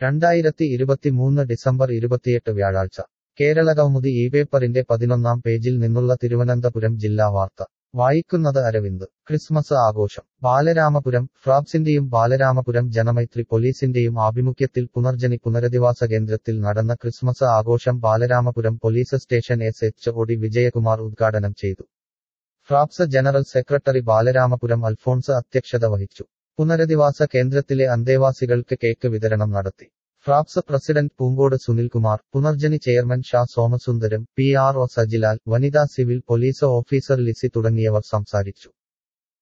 രണ്ടായിരത്തി ഇരുപത്തിമൂന്ന് ഡിസംബർ ഇരുപത്തിയെട്ട് വ്യാഴാഴ്ച കേരളകൗമുദി ഈ പേപ്പറിന്റെ പതിനൊന്നാം പേജിൽ നിന്നുള്ള തിരുവനന്തപുരം ജില്ലാ വാർത്ത വായിക്കുന്നത് അരവിന്ദ് ക്രിസ്മസ് ആഘോഷം ബാലരാമപുരം ഫ്രാപ്സിന്റെയും ബാലരാമപുരം ജനമൈത്രി പോലീസിന്റെയും ആഭിമുഖ്യത്തിൽ പുനർജനി പുനരധിവാസ കേന്ദ്രത്തിൽ നടന്ന ക്രിസ്മസ് ആഘോഷം Balaramapuram police station S H O D Vijayakumar ഉദ്ഘാടനം ചെയ്തു FRAPS general secretary Balaramapuram Alphonse അധ്യക്ഷത വഹിച്ചു പുനരധിവാസ കേന്ദ്രത്തിലെ അന്തേവാസികൾക്ക് കേക്ക് വിതരണം നടത്തി FRAPS president Poonkode Sunilkumar Punarjani chairman Shah Somasundaram P R O Sajilal വനിതാ സിവിൽ പോലീസ് ഓഫീസർ ലിസി തുടങ്ങിയവർ സംസാരിച്ചു